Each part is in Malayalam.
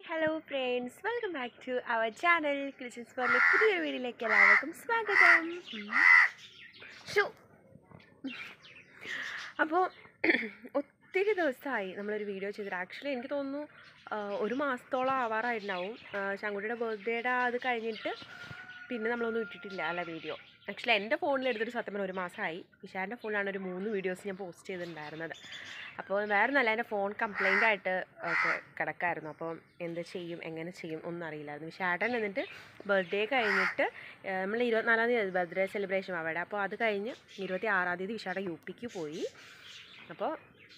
Hello friends welcome back to our channel Christians ഫോറിലെ പുതിയൊരു വീഡിയോയിലേക്ക് എല്ലാവർക്കും സ്വാഗതം ഷോ അപ്പോൾ ഒത്തിരി ദിവസമായി നമ്മളൊരു വീഡിയോ ചെയ്തിട്ട് ആക്ച്വലി എനിക്ക് തോന്നുന്നു ആ, ഒരു മാസത്തോളം ആവാറായിട്ടുണ്ടാവും ആ, ശങ്കുട്ടിയുടെ ബർത്ത്ഡേയുടെ അത് കഴിഞ്ഞിട്ട് പിന്നെ നമ്മളൊന്നും ഇട്ടിട്ടില്ല അല്ല വീഡിയോ ആക്ച്വലി എൻ്റെ ഫോണിൽ എടുത്തിട്ട് സത്യം പറഞ്ഞാൽ ഒരു മാസമായി വിശാലിൻ്റെ ഫോണിലാണ് ഒരു മൂന്ന് വീഡിയോസ് ഞാൻ പോസ്റ്റ് ചെയ്തിട്ടുണ്ടായിരുന്നത് അപ്പോൾ വേറെ നല്ല എൻ്റെ ഫോൺ കംപ്ലൈൻ്റ് ആയിട്ട് ഒക്കെ കിടക്കായിരുന്നു അപ്പോൾ എന്ത് ചെയ്യും എങ്ങനെ ചെയ്യും ഒന്നും അറിയില്ലായിരുന്നു വിശാട്ടൻ എന്നിട്ട് ബർത്ത്ഡേ കഴിഞ്ഞിട്ട് നമ്മൾ ഇരുപത്തിനാലാം തീയതി ബർത്ത്ഡേ സെലിബ്രേഷൻ അവിടെ അപ്പോൾ അത് കഴിഞ്ഞ് ഇരുപത്തി ആറാം തീയതി വിശാട്ടൻ യു പിക്ക് പോയി അപ്പോൾ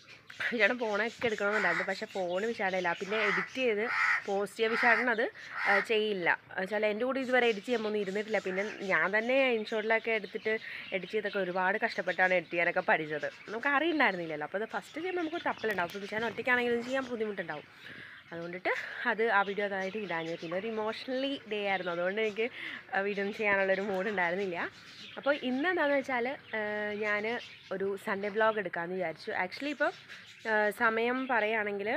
വിശാടൻ ഫോണൊക്കെ എടുക്കണമെന്നുണ്ടായിരുന്നു പക്ഷേ ഫോൺ വിശാടയില്ല പിന്നെ എഡിറ്റ് ചെയ്ത് പോസ്റ്റ് ചെയ്യാൻ വിശാടൻ അത് ആ, ചെയ്യില്ല വെച്ചാൽ എൻ്റെ കൂടെ ഇതുവരെ എഡിറ്റ് ചെയ്യുമ്പോൾ ഒന്നും ഇരുന്നിട്ടില്ല പിന്നെ ഞാൻ തന്നെ ഇൻഷോട്ടിലൊക്കെ എടുത്തിട്ട് എഡിറ്റ് ചെയ്തൊക്കെ ഒരുപാട് കഷ്ടപ്പെട്ടാണ് എഡിറ്റ് ചെയ്യാനൊക്കെ പഠിച്ചത് നമുക്ക് അറിയണ്ടായിരുന്നില്ലല്ലോ അപ്പോൾ അത് ഫസ്റ്റ് ചെയ്യുമ്പോൾ നമുക്ക് തപ്പലുണ്ടാവും അപ്പോൾ വിശാൻ ഒറ്റയ്ക്കാണെങ്കിലും ചെയ്യാൻ ബുദ്ധിമുട്ടുണ്ടാവും അതുകൊണ്ടിട്ട് അത് ആ വീഡിയോ അതായിട്ട് ഇടാഞ്ഞത് പിന്നെ ഒരു ഇമോഷണലി ഡേ ആയിരുന്നു അതുകൊണ്ട് എനിക്ക് വീഡിയോ ചെയ്യാനുള്ളൊരു മൂഡ് ഉണ്ടായിരുന്നില്ല അപ്പോൾ ഇന്ന് എന്താണെന്ന് വെച്ചാൽ ഞാൻ ഒരു സൺഡേ വ്ലോഗ് എടുക്കാമെന്ന് വിചാരിച്ചു ആക്ച്വലി ഇപ്പോൾ സമയം പറയുകയാണെങ്കിൽ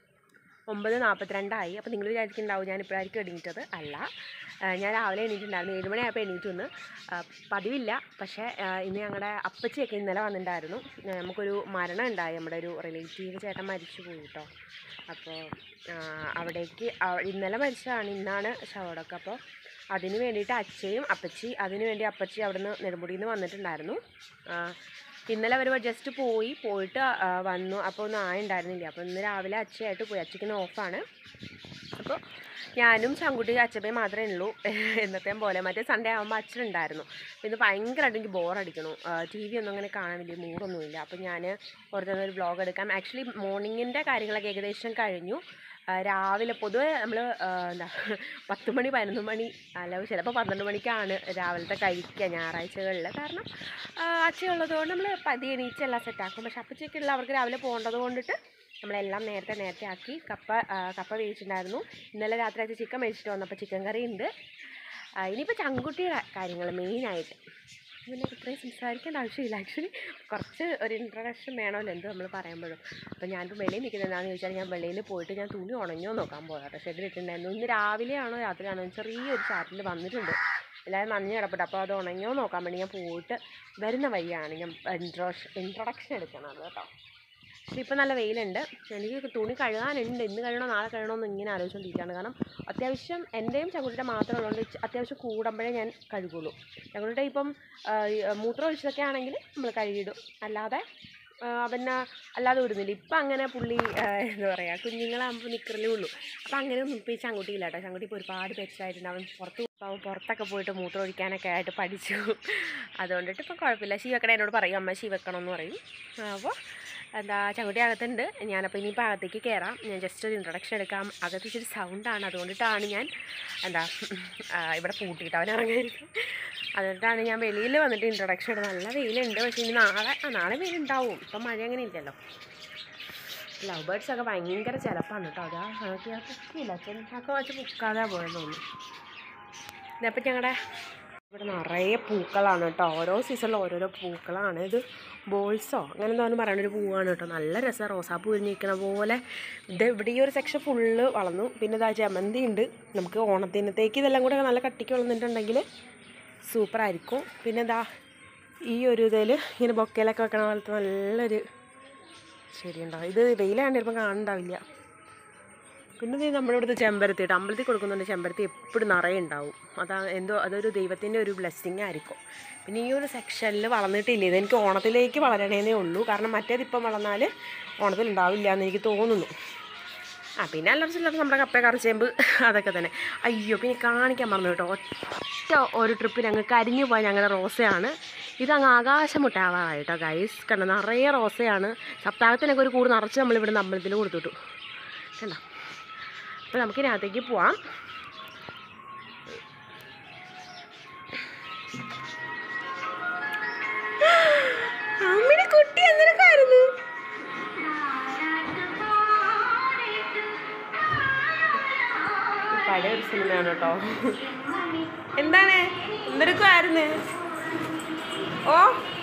ഒമ്പത് നാൽപ്പത്തിരണ്ടായി അപ്പോൾ നിങ്ങൾ വിചാരിക്കുന്നുണ്ടാവും ഞാൻ ഇപ്പോഴായിരിക്കും എണീറ്റത് അല്ല ആ, ഞാൻ രാവിലെ എണീറ്റുണ്ടായിരുന്നു ഏഴ് മണിയായപ്പോൾ എണീറ്റു ഒന്ന് ആ, പതിവില്ല പക്ഷേ ആ, ഇന്ന് ഞങ്ങളുടെ അപ്പച്ചിയൊക്കെ ഇന്നലെ വന്നിട്ടുണ്ടായിരുന്നു ആ, നമുക്കൊരു മരണം ഉണ്ടായി നമ്മുടെ ഒരു റിലേറ്റീവ് ചേട്ടൻ മരിച്ചു പോയി കേട്ടോ അപ്പോൾ ആ, അവിടേക്ക് അവ- ഇന്നലെ മരിച്ചതാണ് ഇന്നാണ് ശവടക്കം അപ്പോൾ അതിന് വേണ്ടിയിട്ട് അച്ഛയും അപ്പച്ചി അതിന് വേണ്ടി അപ്പച്ചി അവിടുന്ന് നെടുമുടിയിൽ നിന്ന് വന്നിട്ടുണ്ടായിരുന്നു ആ, ഇന്നലെ അവർ ജസ്റ്റ് പോയി പോയിട്ട് ആ, വന്നു അപ്പോൾ ഒന്നും ആയുണ്ടായിരുന്നില്ല അപ്പോൾ ഇന്ന് രാവിലെ അച്ഛയായിട്ട് പോയി അച്ഛയ്ക്ക് ഇന്ന് ഓഫാണ് അപ്പോൾ ഞാനും ചങ്കുട്ടി അച്ഛപ്പയും മാത്രമേ ഉള്ളൂ എന്നത്തെയും പോലെ മറ്റേ സൺഡേ ആകുമ്പോൾ അച്ഛനുണ്ടായിരുന്നു അപ്പോൾ ഇന്ന് ഭയങ്കരമായിട്ട് എനിക്ക് ബോറടിക്കണു ടി വി ഒന്നും അങ്ങനെ കാണാൻ വലിയ മൂടൊന്നുമില്ല അപ്പോൾ ഞാൻ പുറത്തുനിന്ന് ഒരു വ്ളോഗ് എടുക്കാം ആക്ച്വലി മോർണിംഗിൻ്റെ കാര്യങ്ങളൊക്കെ ഏകദേശം കഴിഞ്ഞു ആ, രാവിലെ പൊതുവെ നമ്മൾ എന്താ പത്ത് മണി പതിനൊന്ന് മണി അല്ല ചിലപ്പോൾ പന്ത്രണ്ട് മണിക്കാണ് രാവിലത്തെ കഴിക്കുക ഞായറാഴ്ചകളിൽ കാരണം ആ, അച്ഛയുള്ളത് കൊണ്ട് നമ്മൾ പതി എണീച്ച് എല്ലാം സെറ്റാക്കും പക്ഷെ അപ്പച്ചയ്ക്കുള്ള അവർക്ക് രാവിലെ പോകേണ്ടത് കൊണ്ടിട്ട് നമ്മളെല്ലാം നേരത്തെ നേരത്തെ ആക്കി കപ്പ ആ, കപ്പ വേവിച്ചിട്ടുണ്ടായിരുന്നു ഇന്നലെ രാത്രി ആയിട്ട് ചിക്കൻ മേടിച്ചിട്ട് വന്നപ്പോൾ ചിക്കൻ കറി ഉണ്ട് ആ, ഇനിയിപ്പോൾ ചങ്കുട്ടിയുടെ കാര്യങ്ങൾ മെയിനായിട്ട് പിന്നെ ഇത്രയും സംസാരിക്കേണ്ട ആവശ്യമില്ല ആക്ച്വലി കുറച്ച് ഒരു ഇൻട്രഡക്ഷൻ വേണമല്ലോ എന്ത് നമ്മൾ പറയുമ്പോഴും അപ്പോൾ ഞാനിപ്പോൾ വെളിയിൽ നിൽക്കുന്നത് എന്താണെന്ന് ചോദിച്ചാൽ ഞാൻ വെളിയിൽ പോയിട്ട് ഞാൻ തുണി ഉണങ്ങിയോ നോക്കാൻ പോകാം കേട്ടോ ഷെഡിൽ ഇട്ടിട്ടുണ്ടായിരുന്നു ഇന്ന് രാവിലെയാണോ രാത്രിയാണോ ചെറിയൊരു ചാറ്റിൽ വന്നിട്ടുണ്ട് എല്ലാവരും നനഞ്ഞ് കിടപ്പുണ്ട് അപ്പോൾ അത് ഉണങ്ങിയോ നോക്കാൻ വേണ്ടി ഞാൻ പോയിട്ട് വരുന്ന വഴിയാണ് ഞാൻ ഇൻട്രോ ഇൻട്രൊഡക്ഷൻ എടുക്കുന്നത് കേട്ടോ പക്ഷേ ഇപ്പം നല്ല വെയിലുണ്ട് എനിക്ക് തുണി കഴുകാനുണ്ട് ഇന്ന് കഴുകണോ നാളെ കഴുകണോ എന്ന് ഇങ്ങനെ ആലോചിച്ചുകൊണ്ടിരിക്കുകയാണ് കാരണം അത്യാവശ്യം എൻ്റെയും ചങ്കുട്ടിയുടെ മാത്രം ഉള്ളതുകൊണ്ട് ഇച്ചി- അത്യാവശ്യം കൂടുമ്പോഴേ ഞാൻ കഴുകുള്ളൂ ചങ്കുട്ടിയുടെ ഇപ്പം ആ, ഈ, ആ, മൂത്രം ഒഴിച്ചതൊക്കെ ആണെങ്കിൽ നമ്മൾ കഴുകിയിടും അല്ലാതെ ആ, അവനെ അല്ലാതെ വിടുന്നില്ല ഇപ്പം അങ്ങനെ പുള്ളി ആ, എന്താ പറയുക കുഞ്ഞുങ്ങളാകുമ്പോൾ നിൽക്കലേ ഉള്ളൂ അപ്പം അങ്ങനെ ഒന്നും ഇപ്പോൾ ഈ ചങ്കുട്ടിയില്ല കേട്ടോ ചങ്കുട്ടി ഇപ്പോൾ ഒരുപാട് പെറ്റായിട്ടുണ്ട് അവൻ പുറത്ത് അവൻ പുറത്തൊക്കെ പോയിട്ട് മൂത്രം ഒഴിക്കാനൊക്കെ ആയിട്ട് പഠിച്ചു അതുകൊണ്ടിട്ട് ഇപ്പം കുഴപ്പമില്ല ശീ വെക്കണേ എന്നോട് പറയും അമ്മ ശീ വെക്കണം എന്ന് പറയും അപ്പോൾ എന്താ ചങ്കുട്ടി അകത്തുണ്ട് ഞാനപ്പോൾ ഇനിയിപ്പോൾ അകത്തേക്ക് കയറാം ഞാൻ ജസ്റ്റ് ഒരു ഇൻട്രൊഡക്ഷൻ എടുക്കാം അകത്ത് ഇച്ചിരി സൗണ്ടാണ് അതുകൊണ്ടിട്ടാണ് ഞാൻ എന്താ ആ, ഇവിടെ പൂട്ടിയിട്ട് അവൻ ഇറങ്ങായിരിക്കും അതുകൊണ്ടാണ് ഞാൻ വെളിയിൽ വന്നിട്ട് ഇൻട്രൊഡക്ഷൻ ഇടുന്നത് നല്ല വെയിലുണ്ട് പക്ഷേ ഇനി നാളെ ആ നാളെ വെയിലുണ്ടാവും ഇപ്പം മഴ അങ്ങനെ ഇല്ലല്ലോ ലവ് ബേർഡ്സ് ഒക്കെ ഭയങ്കര ചിലപ്പാണ് കേട്ടോ അതാ നമുക്ക് ഞാൻ പൊക്കിയില്ല ചെറുതൊക്കെ വെച്ച് പൊക്കാതെ പോയെന്ന് തോന്നുന്നു ഇതപ്പം ഞങ്ങളുടെ ഇവിടെ നിറയെ പൂക്കളാണ് കേട്ടോ ഓരോ സീസണിലും ഓരോരോ പൂക്കളാണ് ഇത് ബോൾസോ അങ്ങനെ എന്താണെന്ന് പറയുന്ന ഒരു പൂവാണ് കേട്ടോ നല്ല രസം റോസാപ്പൂ വിരിഞ്ഞിരിക്കണ പോലെ ഇത് ഇവിടെ ഈ ഒരു സെക്ഷൻ ഫുള്ള് വളർന്നു പിന്നെ ഇതാ ജമന്തി ഉണ്ട് നമുക്ക് ഓണത്തിനത്തേക്ക് ഇതെല്ലാം കൂടെ നല്ല കട്ടിക്ക് വളർന്നിട്ടുണ്ടെങ്കിൽ സൂപ്പറായിരിക്കും പിന്നെ ഇതാ ഈ ഒരു ഇതിൽ ഇങ്ങനെ ബൊക്കയിലൊക്കെ വെക്കണ പോലത്തെ നല്ലൊരു ശരിയുണ്ടാവും ഇത് വെയിലാണ്ട് ചിലപ്പോൾ കാണുന്നുണ്ടാവില്ല പിന്നെ ഇത് നമ്മുടെ ഇവിടുത്തെ ചെമ്പരത്തി കേട്ടോ അമ്പലത്തിൽ കൊടുക്കുന്നുണ്ട് ചെമ്പരത്തി എപ്പോഴും നിറയെ ഉണ്ടാവും അതാ എന്തോ അതൊരു ദൈവത്തിൻ്റെ ഒരു ബ്ലെസ്സിങ് ആയിരിക്കും പിന്നെ ഈ ഒരു സെക്ഷനിൽ വളർന്നിട്ടില്ല ഇത് എനിക്ക് ഓണത്തിലേക്ക് വളരണേന്നേ ഉള്ളൂ കാരണം മറ്റേതിപ്പം വളർന്നാൽ ഓണത്തിൽ ഉണ്ടാവില്ല എന്ന് എനിക്ക് തോന്നുന്നു ആ പിന്നെ അല്ലറ ചില്ലറ നമ്മുടെ കപ്പ കറിച്ചേമ്പ് അതൊക്കെ തന്നെ അയ്യോ പിന്നെ കാണിക്കാൻ മറന്നു കേട്ടോ ഒറ്റ ഒരു ട്രിപ്പിന് അങ്ങ് കരിഞ്ഞു പോയ ഞങ്ങളുടെ റോസയാണ് ഇതങ്ങ് ആകാശം മുട്ടാവാറായി കേട്ടോ ഗൈസ് കണ്ടോ നിറയെ റോസയാണ് സപ്താഹത്തിനൊക്കെ ഒരു കൂട് നിറച്ച് നമ്മൾ ഇവിടെ അമ്പലത്തിൽ കൊടുത്തിട്ടു കണ്ടോ അപ്പോൾ നമുക്ക് ഇതിനകത്തേക്ക് പോവാം അമ്മിടെ കുട്ടി എന്തിനൊക്കെയായിരുന്നു പഴയ ഒരു സിനിമയാണ് കേട്ടോ എന്താണ് എന്തെടുക്കുമായിരുന്നു ഓ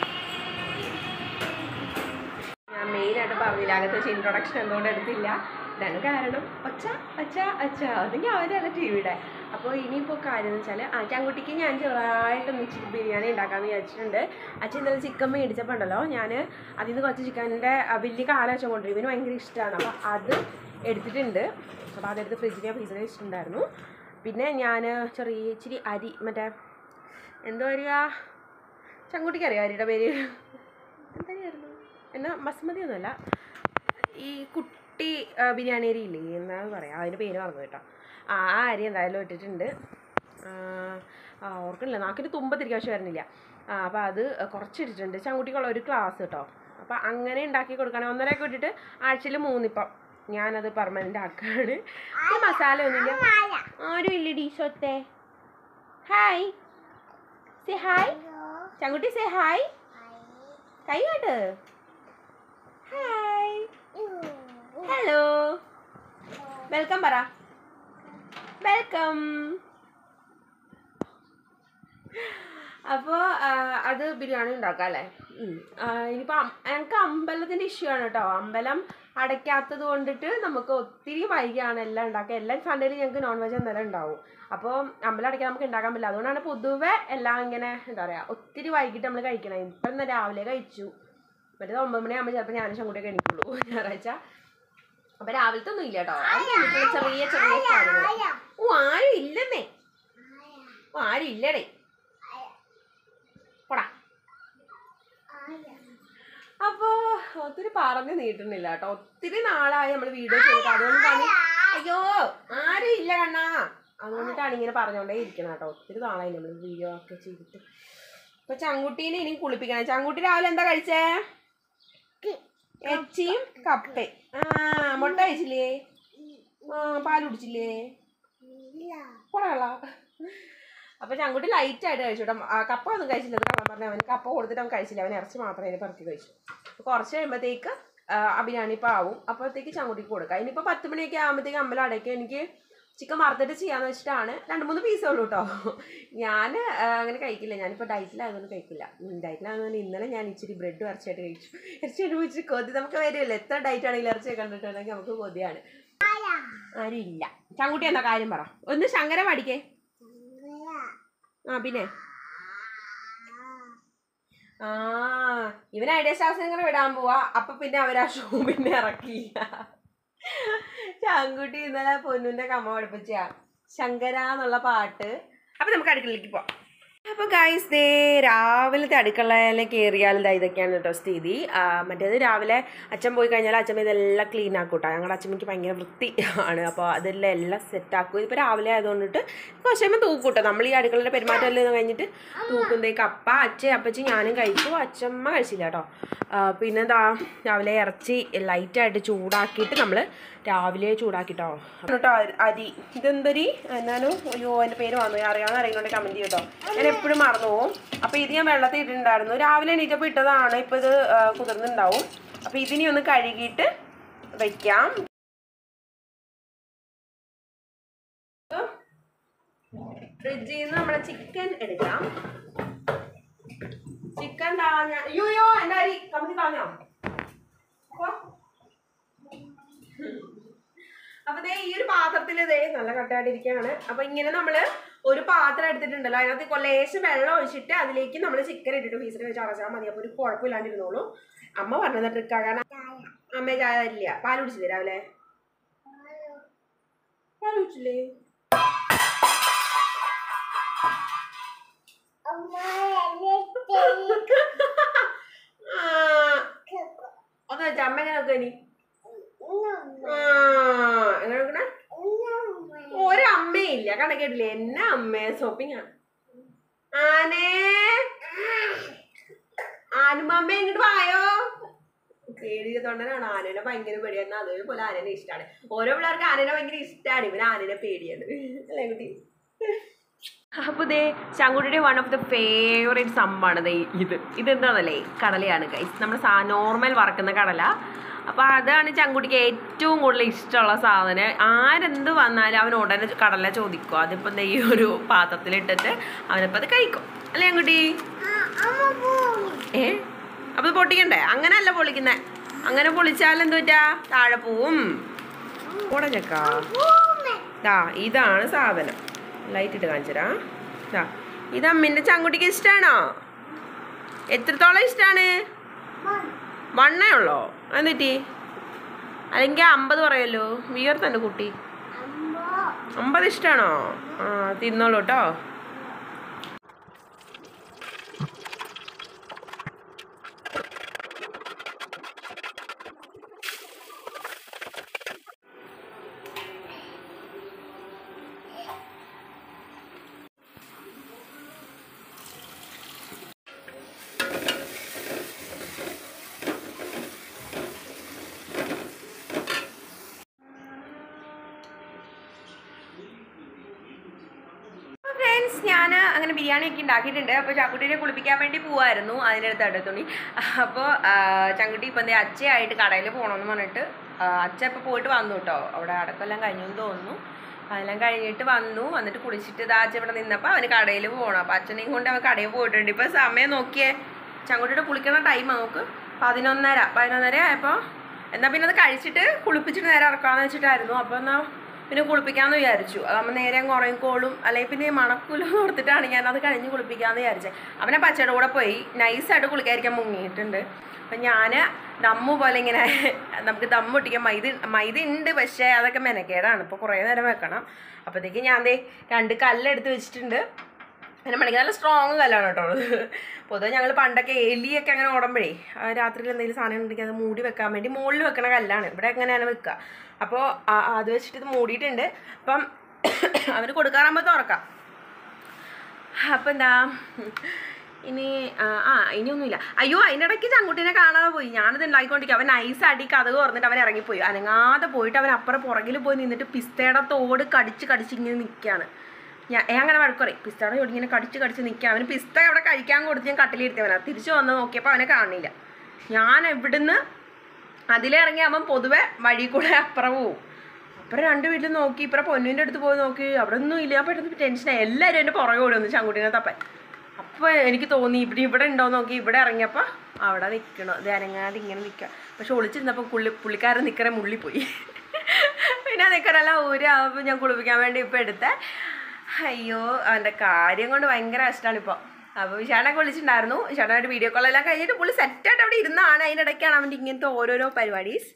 ഞാൻ മെയിനായിട്ട് പറഞ്ഞില്ല അകത്ത് വെച്ച് ഇൻട്രൊഡക്ഷൻ എന്തുകൊണ്ട് എടുത്തില്ല ഇതാണ് കാരണം ഒച്ച അച്ഛ അച്ഛ അതെങ്കിൽ അവരല്ല ടി വിയുടെ അപ്പോൾ ഇനിയിപ്പോൾ കാര്യം എന്ന് വെച്ചാൽ ആ ചാങ്കുട്ടിക്ക് ഞാൻ ചെറുതായിട്ടൊന്ന് ഇച്ചിരി ബിരിയാണി ഉണ്ടാക്കാമെന്ന് വിചാരിച്ചിട്ടുണ്ട് അച്ഛൻ ഇന്നലെ ചിക്കൻ മേടിച്ചപ്പോൾ ഉണ്ടല്ലോ ഞാൻ അതിൽ നിന്ന് കുറച്ച് ചിക്കൻ്റെ വലിയ കാലം വെച്ചാൽ കൊണ്ടുവരും ഇവന് ഭയങ്കര ഇഷ്ടമാണ് അപ്പോൾ അത് എടുത്തിട്ടുണ്ട് അപ്പോൾ അതെടുത്ത് ഫ്രിഡ്ജിൽ ഫ്രീസറിൽ വെച്ചിട്ടുണ്ടായിരുന്നു പിന്നെ ഞാൻ ചെറിയ ഇച്ചിരി അരി മറ്റേ എന്തോ പറയുക ചങ്കുട്ടിക്ക് അറിയാം അരിയുടെ പേര് എന്തായിരുന്നു എന്നാ ബസ്മതി ഒന്നുമല്ല ഈ കുട്ടി ആ, ബിരിയാണി അരി ഇല്ലേ എന്നാണ് പറയാം അതിൻ്റെ പേര് മറന്നു കേട്ടോ ആ ആ അരി എന്തായാലും ഇട്ടിട്ടുണ്ട് ആ, ആ ഓർക്കണില്ല നാക്കിന് തുമ്പത്തിരിക്കാൻ പക്ഷെ വരുന്നില്ല ആ അപ്പോൾ അത് കുറച്ച് ഇട്ടിട്ടുണ്ട് ചങ്കുട്ടിക്കുള്ള ഒരു ക്ലാസ് കേട്ടോ അപ്പോൾ അങ്ങനെ ഉണ്ടാക്കി കൊടുക്കുകയാണെങ്കിൽ ഒന്നരയൊക്കെ ഇട്ടിട്ട് ആഴ്ചയിൽ മൂന്നിപ്പം ഞാനത് പെർമനൻ്റ് ആക്കാണ് ഈ മസാല ഒന്നുമില്ല ആരും ഇല്ല ഡീഷോത്തെ hi say hi Chankutty say hi കൈ കാട്ട് ഹായ് ഹലോ വെൽക്കം പറ വെൽക്കം അപ്പോൾ അത് ബിരിയാണി ഉണ്ടാക്കാം അല്ലേ ഇനിയിപ്പോൾ ഞങ്ങൾക്ക് അമ്പലത്തിൻ്റെ ഇഷ്യൂ ആണ് കേട്ടോ അമ്പലം അടയ്ക്കാത്തത് കൊണ്ടിട്ട് നമുക്ക് ഒത്തിരി വൈകിയാണ് എല്ലാം ഉണ്ടാക്കുക എല്ലാ സൺഡേയിൽ ഞങ്ങൾക്ക് നോൺ വെജ് എന്തായാലും ഉണ്ടാവും അപ്പോൾ അമ്പലം അടയ്ക്കാൻ നമുക്ക് ഉണ്ടാക്കാൻ പറ്റില്ല അതുകൊണ്ടാണ് പൊതുവെ എല്ലാം ഇങ്ങനെ എന്താ പറയുക ഒത്തിരി വൈകിട്ട് നമ്മൾ കഴിക്കണം ഇപ്പം ഇന്ന് രാവിലെ കഴിച്ചു മറ്റേത് ഒമ്പത് മണിയാകുമ്പോൾ ചിലപ്പോൾ ഞാനും ശങ്കുട്ടിയൊക്കെ എണീക്കുള്ളൂ ഞായറാഴ്ച അപ്പം രാവിലത്തെ ഒന്നും ഇല്ല കേട്ടോ അത് കഴിഞ്ഞിട്ടുള്ള ചെറിയ ചെറിയ കാര്യങ്ങൾ ഓ ആരും ഇല്ലെന്നേ ഓ ആരും ഇല്ലടേ പോടാ അപ്പോ ഒത്തിരി പറഞ്ഞു നീട്ടുന്നില്ല കേട്ടോ ഒത്തിരി നാളായി നമ്മൾ വീഡിയോ ചെയ്തിട്ട് അതുകൊണ്ടാണ് അയ്യോ ആരും ഇല്ല കണ്ണാ അതുകൊണ്ടിട്ടാണ് ഇങ്ങനെ പറഞ്ഞോണ്ടേ ഇരിക്കണം കേട്ടോ ഒത്തിരി നാളായി നമ്മൾ വീഡിയോ ഒക്കെ ചെയ്തിട്ട് ഇപ്പൊ ചങ്കുട്ടീനെ ഇനി കുളിപ്പിക്കണം ചങ്കുട്ടി രാവിലെ എന്താ കഴിച്ചേ എച്ചിയും കപ്പയും ആ മുട്ട കഴിച്ചില്ലേ ആ പാൽ കുടിച്ചില്ലേ പോടാ അപ്പൊ ചങ്കുട്ടി ലൈറ്റ് ആയിട്ട് കഴിച്ചു കേട്ടോ ആ, കപ്പ ഒന്നും കഴിച്ചില്ല ഇത് കള്ളം പറഞ്ഞ അവന് കപ്പ കൊടുത്തിട്ട് അവൻ കഴിച്ചില്ല അവൻ ഇറച്ചി മാത്രമേ അതിന് പെറുക്കി കഴിച്ചു അപ്പൊ കുറച്ച് കഴിയുമ്പോഴത്തേക്ക് ബിരിയാണി ഇപ്പൊ ആവും അപ്പോഴത്തേക്ക് ചങ്കുട്ടിക്ക് കൊടുക്കാം ഇനിയിപ്പോ പത്ത് മണിയൊക്കെ ആകുമ്പോഴത്തേക്ക് അമ്പലം അടയ്ക്കും എനിക്ക് ചിക്കൻ വറുത്തിട്ട് ചെയ്യാന്ന് വെച്ചിട്ടാണ് രണ്ട് മൂന്ന് പീസേ ഉള്ളൂ കേട്ടോ ഞാൻ അങ്ങനെ കഴിക്കില്ല ഞാനിപ്പോൾ ഡയറ്റിലായതുകൊണ്ട് കഴിക്കില്ല ഡയറ്റിലായതുകൊണ്ട് ഇന്നലെ ഞാൻ ഇച്ചിരി ബ്രെഡ് ഇറച്ചിയായിട്ട് കഴിച്ചു ഇറച്ചിയായിട്ട് വെച്ചിട്ട് കൊതി നമുക്ക് വരുമല്ലോ എത്ര ഡയറ്റ് ആണെങ്കിലും ഇറച്ചി കണ്ടിട്ടുണ്ടെങ്കിൽ നമുക്ക് കൊതിയാണ് ആരും ഇല്ല ചങ്കുട്ടി എന്താ കാര്യം പറ ഒന്ന് ശങ്കരം അടിക്കേ ആ പിന്നെ ആ ഇവൻ ഐഡിയ സ്റ്റാർസ് ഇങ്ങനെ വിടാൻ പോവാ അപ്പൊ പിന്നെ അവർ ആ ഷൂ പിന്നെ ഇറക്കിയില്ല ചാങ്കുട്ടി ഇന്നലെ പൊന്നുന്റെ കമ്മ പഠിപ്പിച്ച ശങ്കര എന്നുള്ള പാട്ട് അപ്പൊ നമുക്ക് അടുക്കളയിലേക്ക് പോവാം അപ്പൊ ഗൈസ് ദേ രാവിലത്തെ അടുക്കളയിൽ കയറിയാൽ ദാ ഇതൊക്കെയാണ് കേട്ടോ സ്ഥിതി ആ, മറ്റേത് രാവിലെ അച്ഛൻ പോയി കഴിഞ്ഞാൽ അച്ഛൻ ഇതെല്ലാം ക്ലീൻ ആക്കും കേട്ടോ ഞങ്ങളുടെ അച്ഛമ്മയ്ക്ക് ഭയങ്കര വൃത്തി ആണ് അപ്പോൾ അതെല്ലാം എല്ലാം സെറ്റ് ആക്കും ഇതിപ്പോൾ രാവിലെ ആയതുകൊണ്ടിട്ട് കുറച്ച് കഴിയുമ്പോൾ തൂക്കും കേട്ടോ നമ്മൾ ഈ അടുക്കളയുടെ പെരുമാറ്റം എല്ലാം കഴിഞ്ഞിട്ട് തൂക്കുന്നതേക്ക് അപ്പ അച്ഛൻ അപ്പച്ചി ഞാനും കഴിച്ചു അച്ഛമ്മ കഴിച്ചില്ല കേട്ടോ ആ, പിന്നെ എന്താ രാവിലെ ഇറച്ചി ലൈറ്റായിട്ട് ചൂടാക്കിയിട്ട് നമ്മൾ രാവിലെ ചൂടാക്കിട്ടോ കേട്ടോ അരി ഇതെന്തരി എന്നാലും അയ്യോ അതിൻ്റെ പേര് വന്നു അറിയാവുന്ന അറിയുന്നുണ്ട് കമൻറ്റ് ചെയ്യട്ടോ ഞാൻ എപ്പോഴും മറന്നു പോകും അപ്പോൾ ഇത് ഞാൻ വെള്ളത്തിൽ ഇട്ടിട്ടുണ്ടായിരുന്നു രാവിലെ എണീറ്റപ്പോൾ ഇട്ടതാണ് ഇപ്പോൾ ഇത് ആ, കുതിർന്നിട്ടുണ്ടാവും അപ്പോൾ ഇതിനെ ഒന്ന് കഴുകിയിട്ട് വയ്ക്കാം ഫ്രിഡ്ജിൽ നിന്ന് നമ്മളെ ചിക്കൻ എടുക്കാം ചിക്കൻ താഞ്ഞ അയ്യോ എൻ്റെ അരി കമത്തി താഞ്ഞോ അപ്പൊ അപ്പൊ ദേ ഈ ഒരു പാത്രത്തിൽ ദേ നല്ല കട്ടായിട്ടിരിക്കുകയാണ് അപ്പൊ ഇങ്ങനെ നമ്മള് ഒരു പാത്രം എടുത്തിട്ടുണ്ടല്ലോ അതിനകത്ത് കൊ- ലേശം വെള്ളം ഒഴിച്ചിട്ട് അതിലേക്ക് നമ്മൾ ചിക്കൻ ഇട്ടിട്ട് ഫീസിൽ വെച്ച് അടച്ചാൽ മതി അപ്പൊ ഒരു കുഴപ്പമില്ലാണ്ടിരുന്നോളൂ അമ്മ പറഞ്ഞത് ട്രിക്കാ കാരണം അമ്മ ചായ തരില്ല പാൽ കുടിച്ചില്ലേ രാവിലെ പാൽ കുടിച്ചില്ലേ ആ, ഒന്ന് വെച്ചാ അമ്മ എങ്ങനെ നോക്കുക ഇനി ആ എങ്ങനെ നോക്കണേ ഒരമ്മയില്ല കണക്കേട്ടില്ലേ എന്നെ അമ്മയെ ഷോപ്പിംഗ് ആണ് ആനേ ആനുമമ്മ ഇങ്ങോട്ട് വായോ പേടിയ തൊണ്ടനാണ് ആനനെ ഭയങ്കര പേടിയാണ് അതേപോലെ ആനനെ ഇഷ്ടമാണ് ഓരോ പിള്ളേർക്ക് ആനനെ ഭയങ്കര ഇഷ്ടമാണ് ഇവൻ ആനനെ പേടിയാണ് അല്ലേ കുട്ടി അപ്പോൾ ദേ ചങ്കുട്ടിയുടെ വൺ ഓഫ് ദ ഫേവറേറ്റ് സംഭവമാണ് ദേ ഇത് ഇതെന്താണെന്നല്ലേ കടലയാണ് ഗൈസ് നമ്മൾ സാ നോർമൽ വറക്കുന്ന കടല അപ്പോൾ അതാണ് ചങ്കുട്ടിക്ക് ഏറ്റവും കൂടുതൽ ഇഷ്ടമുള്ള സാധനം ആരെന്ത് വന്നാലും അവൻ ഉടനെ കടല ചോദിക്കും അതിപ്പോൾ ദേ ഈ ഒരു പാത്രത്തിലിട്ടിട്ട് അവനിപ്പോൾ അത് കഴിക്കും അല്ലേ ചങ്കുട്ടി ഏ അപ്പോൾ പൊട്ടിക്കണ്ടേ അങ്ങനെയല്ല പൊളിക്കുന്നത് അങ്ങനെ പൊളിച്ചാൽ എന്ത് പറ്റാ താഴെ പോവും പോടാ ചക്ക ദാ ഇതാണ് സാധനം ലൈറ്റ് ഇട്ട് കാണിച്ചരാ ദാ ഇത് അമ്മിൻ്റെ ചങ്കുട്ടിക്ക് ഇഷ്ടമാണോ എത്രത്തോളം ഇഷ്ടമാണ് വണ്ണേ ഉള്ളോ എന്നിട്ട് അല്ലെങ്കിൽ അമ്പത് പറയുമല്ലോ വിയർത്തന്നെ കുട്ടി അമ്പത് ഇഷ്ടമാണോ ആ തിന്നോളൂ കേട്ടോ ഫ്രണ്ട്സ് ഞാൻ അങ്ങനെ ബിരിയാണി ഒക്കെ ഉണ്ടാക്കിയിട്ടുണ്ട് അപ്പോൾ ചങ്കുട്ടീനെ കുളിപ്പിക്കാൻ വേണ്ടി പോവായിരുന്നു അതിനടുത്ത് അടുത്തുണി അപ്പോൾ ചങ്കുട്ടി ഇപ്പം എന്തേ അച്ഛയായിട്ട് കടയിൽ പോകണമെന്ന് പറഞ്ഞിട്ട് ആ, അച്ഛ ഇപ്പോൾ പോയിട്ട് വന്നു കേട്ടോ അവിടെ അടക്കമെല്ലാം കഴിഞ്ഞു എന്ന് തോന്നുന്നു അതെല്ലാം കഴിഞ്ഞിട്ട് വന്നു വന്നിട്ട് കുളിച്ചിട്ട് ഇതാ അച്ഛൻ ഇവിടെ നിന്നപ്പോൾ അവന് കടയിൽ പോകണം അപ്പോൾ അച്ഛനെയും കൊണ്ട് അവൻ കടയിൽ പോയിട്ടുണ്ട് ഇപ്പോൾ സമയം നോക്കിയേ ചങ്കുട്ടിയുടെ കുളിക്കണ ടൈമാണ് നോക്ക് പതിനൊന്നര പതിനൊന്നര ആയപ്പോൾ എന്നാൽ പിന്നെ അത് കഴിച്ചിട്ട് കുളിപ്പിച്ചിട്ട് നേരെ ഇറക്കാമെന്ന് വെച്ചിട്ടായിരുന്നു അപ്പോൾ എന്നാൽ പിന്നെ കുളിപ്പിക്കാമെന്ന് വിചാരിച്ചു അതാകുമ്പോൾ നേരെ അങ്ങ് ഉറങ്ങിക്കോളും അല്ലെങ്കിൽ പിന്നെ മണക്കൂലും ഓർത്തിട്ടാണ് ഞാൻ അത് കഴിഞ്ഞ് കുളിപ്പിക്കാമെന്ന് വിചാരിച്ചത് അവനെ പച്ചയുടെ കൂടെ പോയി നൈസായിട്ട് കുളിക്കാതിരിക്കാൻ മുങ്ങിയിട്ടുണ്ട് അപ്പം ഞാൻ ദമ്മു പോലെ ഇങ്ങനെ നമുക്ക് ദമ്മ് ഒട്ടിക്കാൻ മൈദ മൈദ ഉണ്ട് പക്ഷേ അതൊക്കെ മെനക്കേടാണ് ഇപ്പോൾ കുറേ നേരം വെക്കണം അപ്പോഴത്തേക്ക് ഞാൻ ദേ രണ്ട് കല്ലെടുത്ത് വെച്ചിട്ടുണ്ട് പിന്നെ മണിക്ക് നല്ല സ്ട്രോങ് കല്ലാണ് കേട്ടോ ഉള്ളത് പൊതുവെ ഞങ്ങൾ പണ്ടൊക്കെ എലിയൊക്കെ അങ്ങനെ ഓടുമ്പോഴേ രാത്രിയിൽ എന്തെങ്കിലും സാധനം ഉണ്ടെങ്കിൽ അത് മൂടി വെക്കാൻ വേണ്ടി മുകളിൽ വെക്കണ കല്ലാണ് ഇവിടെ എങ്ങനെയാണ് വെക്കുക അപ്പോൾ അത് വെച്ചിട്ട് ഇത് മൂടിയിട്ടുണ്ട് അപ്പം അവന് കൊടുക്കാറാകുമ്പോൾ തുറക്കാം അപ്പം എന്താ ഇനി ആ ആ, ഇനിയൊന്നുമില്ല അയ്യോ അതിനിടയ്ക്ക് ചങ്കുട്ടീനെ കാണാതെ പോയി ഞാനത് ഉണ്ടാക്കിക്കൊണ്ടിരിക്കും അവൻ നൈസ് അടി കഥക് തുറന്നിട്ട് അവൻ ഇറങ്ങിപ്പോയി അനങ്ങാതെ പോയിട്ട് അവൻ അപ്പുറം പുറകിൽ പോയി നിന്നിട്ട് പിസ്തയുടെ തോട് കടിച്ച് കടിച്ച് ഇങ്ങനെ നിൽക്കുകയാണ് ഞാൻ ഞാൻ അങ്ങനെ വഴക്കുറയും പിസ്തയുടെ ചോട് ഇങ്ങനെ കടിച്ച് കടിച്ച് നിൽക്കുക അവന് പിസ്ത അവിടെ കഴിക്കാൻ കൊടുത്ത് ഞാൻ കട്ടിലിരുത്തിയവനാ തിരിച്ചു വന്ന് നോക്കിയപ്പോൾ അവനെ കാണില്ല ഞാൻ എവിടുന്ന് അതിലിറങ്ങി അവൻ പൊതുവെ വഴി കൂടെ അപ്പുറം പോവും അപ്പുറം രണ്ട് വീട്ടിൽ നോക്കി ഇപ്പുറം പൊന്നിൻ്റെ അടുത്ത് പോയി നോക്കി അവിടെ ഒന്നും ഇല്ല ഞാൻ പെട്ടെന്ന് ടെൻഷനായി എല്ലാവരും എൻ്റെ പുറകെ ഓടി വന്നു ചങ്കുട്ടീനെ തപ്പൻ അപ്പോൾ എനിക്ക് തോന്നി ഇവിടെ ഇവിടെ ഉണ്ടോ നോക്കി ഇവിടെ ഇറങ്ങിയപ്പോൾ അവിടെ നിൽക്കണം ഇത് അനങ്ങാതെ ഇങ്ങനെ നിൽക്കുക പക്ഷെ ഒളിച്ചിരുന്നപ്പോൾ പുള്ളി പുള്ളിക്കാരൻ നിൽക്കണ മുള്ളിപ്പോയി പിന്നെ ആ നിൽക്കറെല്ലാം ഊരാകുമ്പോൾ ഞാൻ കുളിപ്പിക്കാൻ വേണ്ടി ഇപ്പോൾ എടുത്തേ അയ്യോ അവൻ്റെ കാര്യം കൊണ്ട് ഭയങ്കര കഷ്ടമാണ് ഇപ്പോൾ അപ്പോൾ വിശാലൊക്കെ വിളിച്ചിട്ടുണ്ടായിരുന്നു വിശാലായിട്ട് വീഡിയോ കോളെല്ലാം കഴിഞ്ഞിട്ട് പുള്ളി സെറ്റായിട്ട് അവിടെ ഇരുന്നാണ് അതിനിടയ്ക്കാണ് അവൻ്റെ ഇങ്ങനത്തെ ഓരോരോ പരിപാടീസ്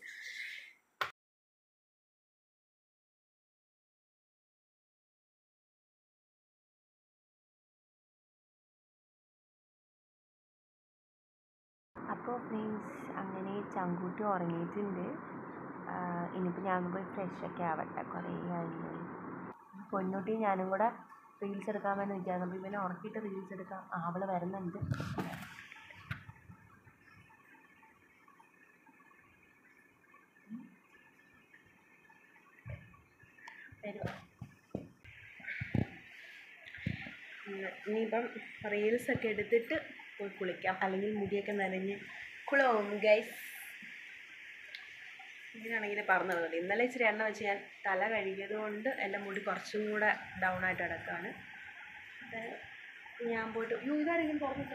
അപ്പോൾ മീൻസ് അങ്ങനെ ചങ്കൂട്ടി ഉറങ്ങിയിട്ടുണ്ട് ഇനിയിപ്പോൾ ഞാൻ പോയി ഫ്രഷൊക്കെ ആവട്ടെ കുറേ കഴിഞ്ഞു പൊന്നൂട്ടി ഞാനും കൂടെ റീൽസ് എടുക്കാമെന്ന് വിചാരിച്ചു അപ്പോൾ ഇവനെ ഉറക്കിയിട്ട് റീൽസ് എടുക്കാം ആ, അവള് വരുന്നുണ്ട് വരുവാ. ഉം, ഇനിയിപ്പം റീൽസൊക്കെ എടുത്തിട്ട് പോയി കുളിക്കാം അല്ലെങ്കിൽ മുടിയൊക്കെ നനഞ്ഞ് കുളവും ഗൈസ് ഇതിനാണെങ്കിൽ പറഞ്ഞു തന്നത് ഇന്നലെ ഇച്ചിരി എണ്ണ വെച്ച് ഞാൻ തല കഴുകിയത് കൊണ്ട് എൻ്റെ മുടി കുറച്ചും കൂടെ ഡൗൺ ആയിട്ട് കിടക്കാണ് അത് ഞാൻ പോയിട്ട് യോ ഇതാരെങ്കിലും തുറന്നിട്ട്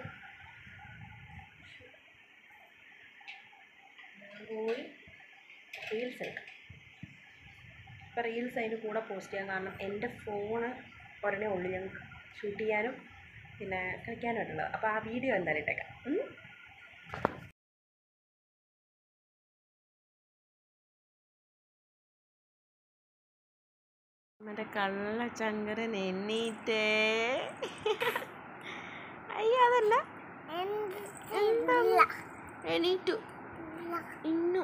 ഞാൻ പോയി റീൽസ് എടുക്കാം ഇപ്പം റീൽസ് അതിൻ്റെ കൂടെ പോസ്റ്റ് ചെയ്യാൻ കാരണം എൻ്റെ ഫോണ് ഒരെണ്ണേ ഉള്ളൂ ഞങ്ങൾക്ക് ഷൂട്ട് ചെയ്യാനും പിന്നെ കളിക്കാനായിട്ടുള്ളത് അപ്പോൾ ആ വീഡിയോ എന്തായാലും ഇട്ടേക്കാം ഉം. മറ്റേ കള്ള ചങ്കരൻ എണ്ണീറ്റേ അയ്യോ അതല്ല എന്താ എണീറ്റു ഇന്നു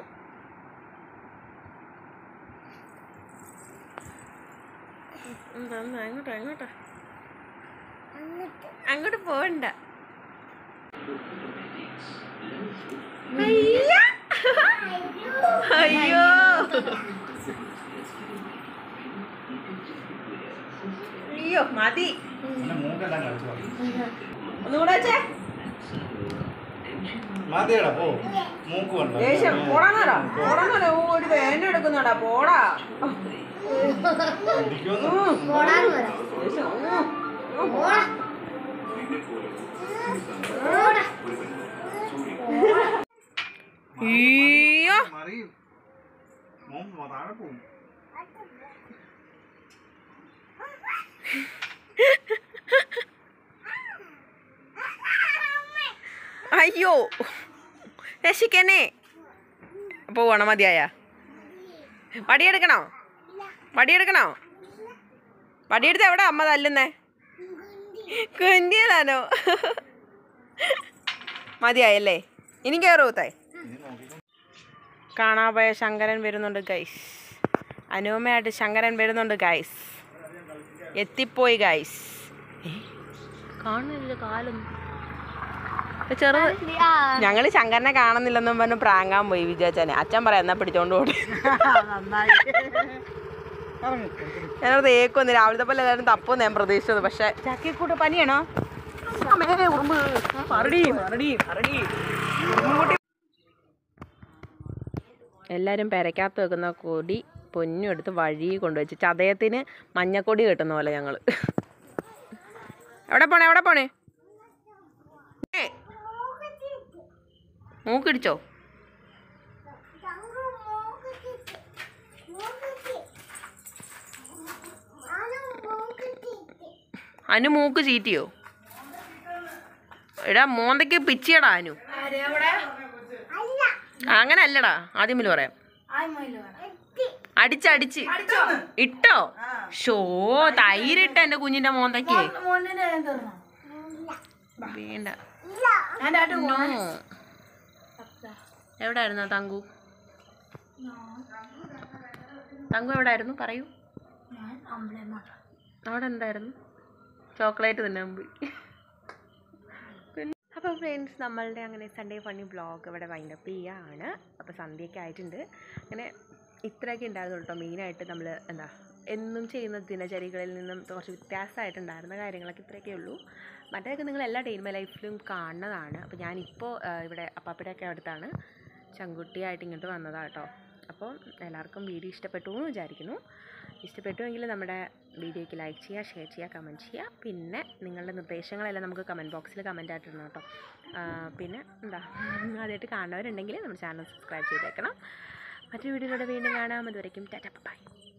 എന്താ എന്നാ, എങ്ങോട്ടാ എങ്ങോട്ടാ അങ്ങോട്ട് പോവണ്ട അയ്യ. അയ്യോ അയ്യോ മതി എന്റെ മൂക്കെല്ലാം കളിച്ചു പോയി. ഒന്നുകൂടെ വെച്ചേ മതിയെടാ പോ മൂക്ക് കൊണ്ടോ ദേഷ്യം പോടാന്നാടാ പോടാന്നല്ല ഓ ഒരു വേന എടുക്കുന്നാടാ പോടാ ഇരിക്കുമെന്ന്. ദേഷ്യം ഉം. ഉം. അയ്യോ മറിയും മോൻ താഴെ പോവും അയ്യോ രക്ഷിക്കന്നെ പോവണോ മതിയായ വടിയെടുക്കണോ വടിയെടുക്കണോ വടിയെടുത്ത് എവിടെ അമ്മ തല്ലുന്നേ കുന്തിയതാണോ മതിയായല്ലേ ഇനി കയറൂത്തേ കാണാപോയ ശങ്കരൻ വരുന്നുണ്ട് ഗൈസ് അനുപമയായിട്ട് ശങ്കരൻ വരുന്നുണ്ട് ഗൈസ് എത്തിപ്പോയി ഗൈസ് കാണുന്നില്ല കാലം ചെറുത് ഞങ്ങള് ശങ്കരനെ കാണുന്നില്ലെന്നും പറഞ്ഞ് പ്രാങ്ങാൻ പോയി വിജയച്ചനെ അച്ഛൻ പറയാം എന്നാ പിടിച്ചോണ്ട് പോട്ടെ ഞാനത് ഏക്കൊന്ന് രാവിലത്തെ പോലെ എല്ലാവരും തപ്പൊന്ന് ഞാൻ പ്രതീക്ഷിച്ചത് പക്ഷെ ചക്കിക്കൂട്ട് പനിയാണോ എല്ലാവരും പെരക്കകത്ത് വെക്കുന്ന കൊടി പൊന്നും എടുത്ത് വഴി കൊണ്ടുവച്ച് ചതയത്തിന് മഞ്ഞക്കൊടി കെട്ടുന്ന പോലെ ഞങ്ങൾ എവിടെ പോണേ എവിടെ പോണേ ഏ, മൂക്കിടിച്ചോ അനു മൂക്ക് ചീറ്റിയോ എടാ മോന്തയ്ക്ക് പിച്ചിയടാ അനു അങ്ങനെ അല്ലടാ ആദ്യമേ പറയാം അടിച്ചടിച്ച് ഇട്ടോ ഷോ തൈരിട്ട എന്റെ കുഞ്ഞിന്റെ മോന്തയ്ക്ക് വേണ്ട നോ. എവിടായിരുന്നു ആ തങ്കു തങ്കു എവിടായിരുന്നു പറയൂ അവിടെ എന്തായിരുന്നു ചോക്ലേറ്റ് തിന്നാൻ പോയി അപ്പോൾ ഫ്രണ്ട്സ് നമ്മളുടെ അങ്ങനെ സൺഡേ ഫണ്ണി വ്ളോഗ് ഇവിടെ വൈൻഡപ്പ് ചെയ്യുകയാണ് അപ്പോൾ സന്ധ്യയൊക്കെ ആയിട്ടുണ്ട് അങ്ങനെ ഇത്രയൊക്കെ ഉണ്ടായിരുന്നുള്ളൂ കേട്ടോ മെയിനായിട്ട് നമ്മൾ എന്താ എന്നും ചെയ്യുന്ന ദിനചര്യകളിൽ നിന്നും കുറച്ച് വ്യത്യാസമായിട്ടുണ്ടായിരുന്ന കാര്യങ്ങളൊക്കെ ഇത്രയൊക്കെ ഉള്ളൂ മറ്റേതൊക്കെ നിങ്ങൾ എല്ലാ ഡെയിൻ മൈ ലൈഫിലും കാണുന്നതാണ് അപ്പോൾ ഞാനിപ്പോൾ ഇവിടെ അപ്പാപ്പയുടെയൊക്കെ അടുത്താണ് ചങ്കുട്ടിയായിട്ട് ഇങ്ങോട്ട് വന്നതാണ് കേട്ടോ അപ്പോൾ എല്ലാവർക്കും വീഡിയോ ഇഷ്ടപ്പെട്ടു എന്ന് വിചാരിക്കുന്നു ഇഷ്ടപ്പെട്ടുവെങ്കിൽ നമ്മുടെ വീഡിയോയ്ക്ക് ലൈക്ക് ചെയ്യുക ഷെയർ ചെയ്യുക കമൻറ്റ് ചെയ്യുക പിന്നെ നിങ്ങളുടെ നിർദ്ദേശങ്ങളെല്ലാം നമുക്ക് കമൻറ്റ് ബോക്സിൽ കമൻറ്റ് ആയിട്ടിടണം കേട്ടോ ആ, പിന്നെ എന്താ ആദ്യമായിട്ട് കാണുന്നവരുണ്ടെങ്കിൽ നമ്മുടെ ചാനൽ സബ്സ്ക്രൈബ് ചെയ്തേക്കണം മറ്റൊരു വീഡിയോയിലൂടെ വീണ്ടും കാണാം അതുവരയ്ക്കും ടാറ്റ ബൈ